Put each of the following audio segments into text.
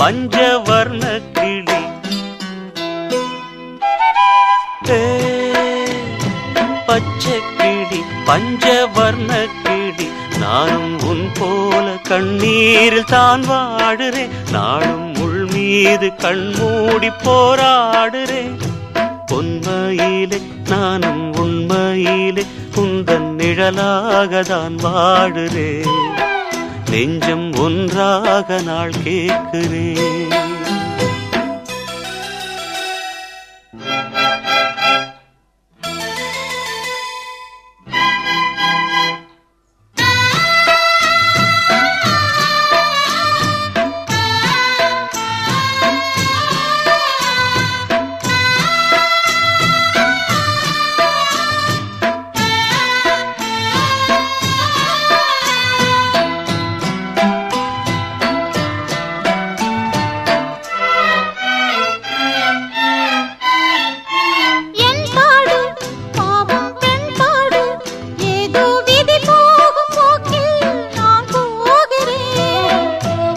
பஞ்சவர்ண கிளி ஏ, பச்சை கிளி பஞ்சவர்ண கிளி நானும் உன் போல கண்ணீரில் தான் வாடுறேன் நாளும் உள் மீது கண்மூடி போராடுறேன் உண்மையிலே நானும் உண்மையிலே உந்தன் நிழலாக தான் வாடுறேன் நெஞ்சம் ஒன்றாக நாள் கேட்கிறேன் என் பாடு பாவம் பெண் பாடு ஏதோ விதி போகும் போக்கில் நான் போகிறேன்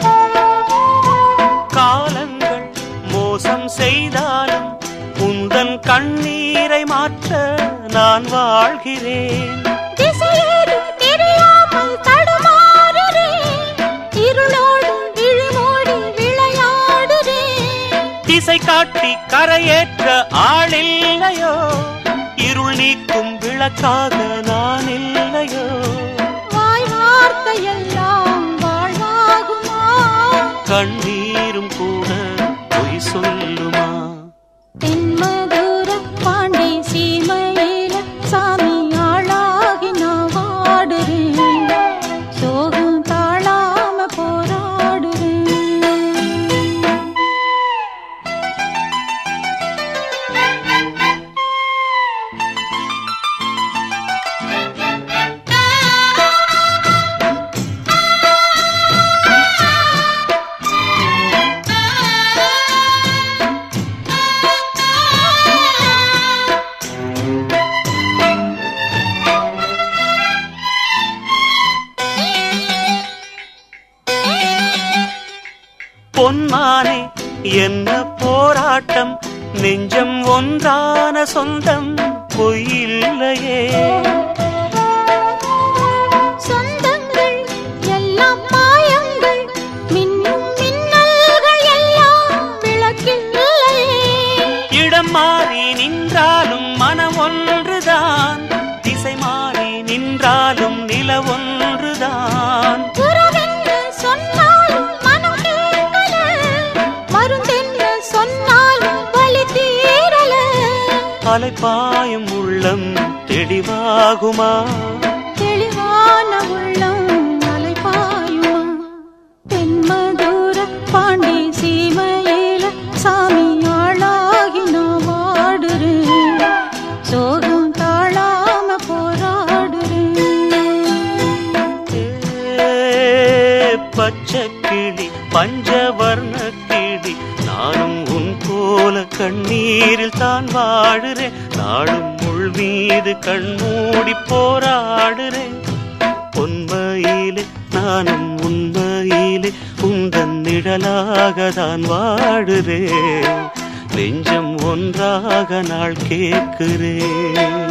காலங்கள் மோசம் செய்தாலும் உந்தன் கண்ணீரை மாற்ற நான் வாழ்கிறேன் திசையேதும் தெரியாமல் தடுமாறுறேன் இருளோடு விழிமோடி விளையாடுறேன் திசை காட்டி கரையேற்ற ஆளில்லையோ இருள் நீக்கும் விளக்காக நான் இல்லையோ வாய் வார்த்தையெல்லாம் வாழ்வாகுமா கண்ணீரும் கூட பொய் சொல்லுமா தென்மதுர பாண்டி சீமையில சாமி ஆளாகி நான் வாடுறேன் சோகம் தாழாம போராடுறேன் பொன்மானே என்ன போராட்டம் நெஞ்சம் ஒன்றான சொந்தம் பொய்யில்லையே சொந்தங்கள் எல்லாம் மாயங்கள் மின்னும் மின்னல்கள் எல்லாம் விளக்கில்லையே இடம் மாறி நின்றாலும் மனம் ஒன்றுதான் திசை மாறி நின்றாலும் நில ஒன்றுதான் உறவென்று சொன்னாலும் மனம் கேட்கல மருந்தென்று சொன்னாலும் வலி தீரல அலைப்பாயும் உள்ளம் தெளிவாகுமா தெளிவான உள்ளம் அலைபாயுமா தென்மதுர பாண்டி சீமையில சாமி ஆளாகி நான் வாடுறேன் சோகம் தாழாம போராடுறேன் ஏ, பச்சை கிளி பஞ்சவர்ண கிளி நானும் உன் போல கண்ணீரில் தான் வாடுறேன் நாளும் முள் மீது கண்மூடி போராடுறேன் உண்மையிலே நானும் உண்மையிலே உந்தன் நிழலாக தான் வாடுறேன் நெஞ்சம் ஒன்றாக நாள் கேட்கிறேன்